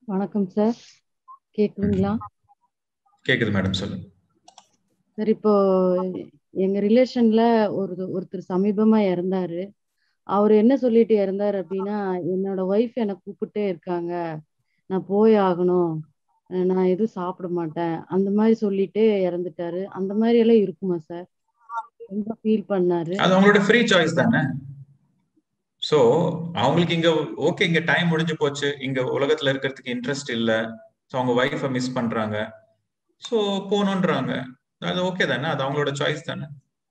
வணக்கம் சார் கேக்குதுங்களா கேக்குது மேடம் சொல்லுங்க சார் இப்போ எங்க ரிலேஷன்ல ஒரு ஒருத்தர் சமீபமா இறந்தாரு அவர் என்ன சொல்லிட்டு இறந்தாரு அப்படின்னா என்னோட ஒய்ஃப் என்னை கூப்பிட்டே இருக்காங்க நான் போய் ஆகணும் அஹ் நான் எதுவும் சாப்பிட மாட்டேன் அந்த மாதிரி சொல்லிட்டு இறந்துட்டாரு அந்த மாதிரி எல்லாம் இருக்குமா சார் ரொம்ப ஃபீல் பண்ணாரு அது அவங்களோட ஃப்ரீ சாய்ஸ் தானே சோ அவங்களுக்கு இங்க ஓகே இங்க டைம் முடிஞ்சு போச்சு இங்க உலகத்துல இருக்கிறதுக்கு இன்ட்ரெஸ்ட் இல்ல சோ அவங்க ஒய்ஃபை மிஸ் பண்றாங்க சோ போகணுன்றாங்க அது ஓகே தானே அது அவங்களோட சாய்ஸ் தானே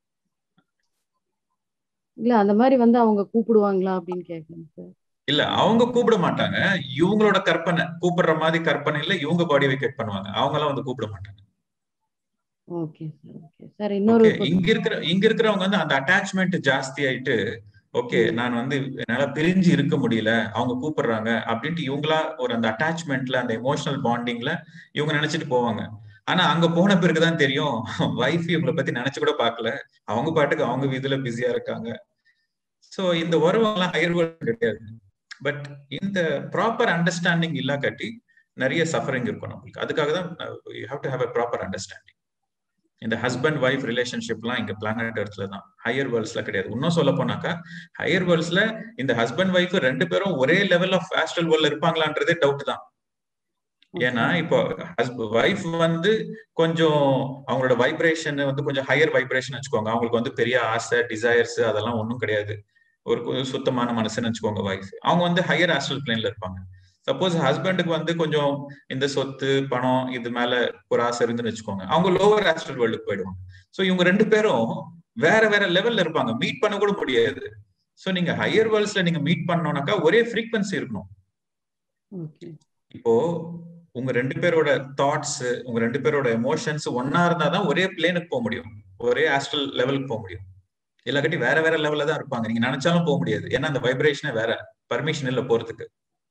இல்ல அந்த மாதிரி வந்து அவங்க கூப்பிடுவாங்களா அப்படின்னு கேட்கணும் சார் இல்ல அவங்க கூப்பிட மாட்டாங்க இவங்களோட கற்பனை கூப்பிடுற மாதிரி கற்பனையில இவங்க பாடி வெக்கேட் பண்ணுவாங்க அவங்க எல்லாம் வந்து கூப்பிட மாட்டாங்க ஓகே சார் ஓகே சார் இன்னொரு ஓகே இங்க இருக்கிற இங்க இருக்கிறவங்க வந்து அந்த அட்டாச்மெண்ட் ஜாஸ்தி ஆயிட்டு ஓகே நான் வந்து என்னால பிரிஞ்சு இருக்க முடியல அவங்க கூப்பிடுறாங்க அப்படின்ட்டு இவங்களா ஒரு அந்த அட்டாச்மெண்ட்ல அந்த எமோஷனல் பாண்டிங்ல இவங்க நினைச்சிட்டு போவாங்க ஆனா அங்க போன பிறகுதான் தெரியும் வைஃப் இவங்களை பத்தி நினைச்சு கூட பாக்கல அவங்க பாட்டுக்கு அவங்க இதுல பிஸியா இருக்காங்க சோ இந்த உறவெல்லாம் ஹையர் கிடையாது பட் இந்த ப்ராப்பர் அண்டர்ஸ்டாண்டிங் இல்லா கட்டி நிறைய சஃபரிங் இருக்கும் நம்மளுக்கு அதுக்காக தான் you have to have a proper understanding இந்த ஹஸ்பண்ட் ஒய்ஃப் ரிலேஷன்ஷிப்லாம் இங்க பிளானட் எர்த்ல தான் ஹையர் வேர்ல்ட்ஸ்ல கிடையாது இன்னும் சொல்ல போனாக்கா ஹையர் வேர்ல்ட்ஸ்ல இந்த ஹஸ்பண்ட் ஒய்ஃப் ரெண்டு பேரும் ஒரே லெவல் ஆஃப் ஆஸ்ட்ரல் வேர்ல்ட் இருப்பாங்களான்றதே டவுட் தான் ஏன்னா இப்போ ஒய்ஃப் வந்து கொஞ்சம் அவங்களோட வைப்ரேஷன் வந்து கொஞ்சம் ஹையர் வைப்ரேஷன் வச்சுக்கோங்க அவங்களுக்கு வந்து பெரிய ஆசை டிசையர்ஸ் அதெல்லாம் ஒன்றும் கிடையாது ஒரு சுத்தமான மனசுன்னு வச்சுக்கோங்க ஒய்ஃப் அவங்க வந்து ஹையர் ஆஸ்ட்ரல் பிளேன்ல இருப்பாங்க சப்போஸ் ஹஸ்பண்டுக்கு வந்து கொஞ்சம் இந்த சொத்து பணம் இது மேல ஒரு ஆசை இருந்துன்னு வச்சுக்கோங்க அவங்க லோவர் ஆஸ்ட்ரல் வேர்ல்டுக்கு போயிடுவாங்க ஸோ இவங்க ரெண்டு பேரும் வேற வேற லெவல்ல இருப்பாங்க மீட் பண்ண கூட முடியாது ஸோ நீங்க ஹையர் வேர்ல்ட்ஸ்ல நீங்க மீட் பண்ணோம்னாக்கா ஒரே ஃப்ரீக்வன்சி இருக்கணும் இப்போ உங்க ரெண்டு பேரோட தாட்ஸ் உங்க ரெண்டு பேரோட எமோஷன்ஸ் ஒன்னா இருந்தா தான் ஒரே பிளேனுக்கு போக முடியும் ஒரே ஆஸ்ட்ரல் லெவலுக்கு போக முடியும் இல்லாட்டி வேற வேற லெவல்ல தான் இருப்பாங்க நீங்க நினைச்சாலும் போக முடியாது ஏன்னா அந்த வைப்ரேஷனே வேற பர்மிஷன் இல்ல போறதுக்கு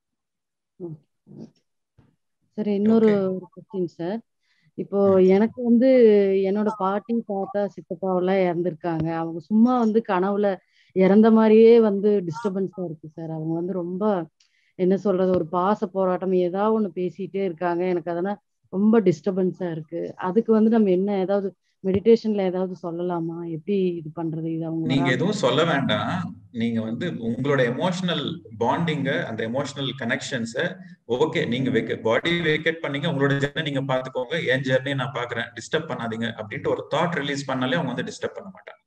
சார் இன்னொரு கொஸ்டின் சார் இப்போ எனக்கு வந்து என்னோட பாட்டி தாத்தா சித்தப்பாவெல்லாம் இறந்துருக்காங்க அவங்க சும்மா வந்து கனவுல இறந்த மாதிரியே வந்து டிஸ்டர்பன்ஸா இருக்கு சார் அவங்க வந்து ரொம்ப என்ன சொல்றது ஒரு பாச போராட்டம் ஏதாவது ஒண்ணு பேசிட்டே இருக்காங்க எனக்கு அதெல்லாம் ரொம்ப டிஸ்டர்பன்ஸா இருக்கு அதுக்கு வந்து நம்ம என்ன ஏதாவது மெடிடேஷன்ல ஏதாவது சொல்லலாமா எப்படி இது பண்றது இது அவங்க நீங்க எதுவும் சொல்ல வேண்டாம் நீங்க வந்து உங்களோட எமோஷனல் பாண்டிங்க அந்த எமோஷனல் கனெக்ஷன்ஸ ஓகே நீங்க வெக்க பாடி வேக்கேட் பண்ணீங்க உங்களோட ஜெர்னி நீங்க பாத்துக்கோங்க என் ஜெர்னி நான் பாக்குறேன் டிஸ்டர்ப் பண்ணாதீங்க அப்படின்ட்டு ஒரு தாட் ரிலீஸ் பண்ணாலே அவங்க வந்து டிஸ்டர்ப் பண்ண மாட்டாங்க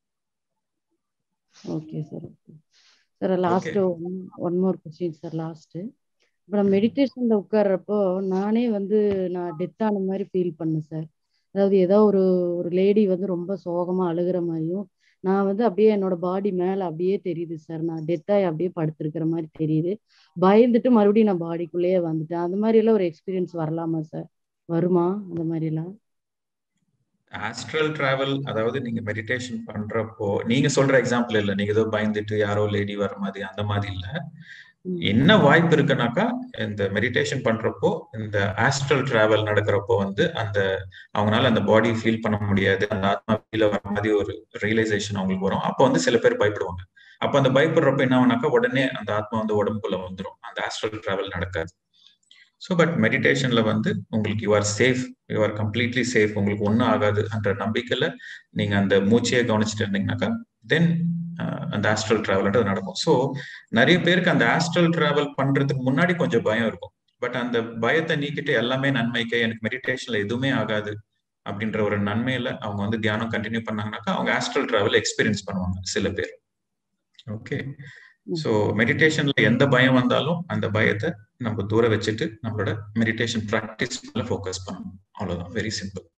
okay sir okay sir last one more question sir last இப்போ நான் மெடிடேஷன்ல உட்கார்றப்போ நானே வந்து நான் டெத் ஆன மாதிரி ஃபீல் பண்ணேன் சார் அதாவது ஏதோ ஒரு ஒரு லேடி வந்து ரொம்ப சோகமா அழுகிற மாதிரியும் நான் வந்து அப்படியே என்னோட பாடி மேல அப்படியே தெரியுது சார் நான் டெத்தாகி அப்படியே படுத்திருக்கிற மாதிரி தெரியுது பயந்துட்டு மறுபடியும் நான் பாடிக்குள்ளேயே வந்துட்டேன் அந்த மாதிரி எல்லாம் ஒரு எக்ஸ்பீரியன்ஸ் வரலாமா சார் வருமா அந்த மாதிரி எல்லாம் ஆஸ்ட்ரல் டிராவல் அதாவது நீங்க மெடிடேஷன் பண்றப்போ நீங்க சொல்ற எக்ஸாம்பிள் இல்ல நீங்க ஏதோ பயந்துட்டு யாரோ லேடி வர மாதிரி அந்த மாதிரி இல்ல என்ன வாய்ப்பு இருக்குனாக்கா இந்த மெடிடேஷன் பண்றப்போ இந்த ஆஸ்ட்ரல் டிராவல் நடக்கிறப்போ வந்து அந்த அவங்களால அந்த பாடி ஃபீல் பண்ண முடியாது அந்த ஆத்மா ஃபீல வர மாதிரி ஒரு ரியலைசேஷன் அவங்களுக்கு வரும் அப்போ வந்து சில பேர் பயப்படுவாங்க அப்ப அந்த பயப்படுறப்ப என்ன ஆகுனாக்கா உடனே அந்த ஆத்மா வந்து உடம்புக்குள்ள வந்துடும் அந்த ஆஸ்ட்ரல் டிராவல் நடக்காது ஸோ பட் மெடிடேஷன்ல வந்து உங்களுக்கு you are safe you are completely safe உங்களுக்கு ஒன்றும் ஆகாதுன்ற நம்பிக்கையில நீங்க அந்த மூச்சையை கவனிச்சுட்டு இருந்தீங்கன்னாக்கா தென் அந்த ஆஸ்ட்ரல் டிராவல்ன்றது நடக்கும் ஸோ நிறைய பேருக்கு அந்த ஆஸ்ட்ரல் டிராவல் பண்றதுக்கு முன்னாடி கொஞ்சம் பயம் இருக்கும் பட் அந்த பயத்தை நீக்கிட்டு எல்லாமே நன்மைக்கு எனக்கு மெடிடேஷன்ல எதுவுமே ஆகாது அப்படின்ற ஒரு நன்மையில அவங்க வந்து தியானம் கண்டினியூ பண்ணாங்கனாக்கா அவங்க ஆஸ்ட்ரல் டிராவல் எக்ஸ்பீரியன்ஸ் பண்ணுவாங்க சில பேர் ஓகே ஸோ மெடிடேஷன்ல எந்த பயம் வந்தாலும் அந்த பயத்தை நம்ம தூர வச்சுட்டு நம்மளோட மெடிடேஷன் ப்ராக்டிஸ் ஃபோக்கஸ் பண்ணணும் அவ்வளவுதான் வெரி சிம்பிள்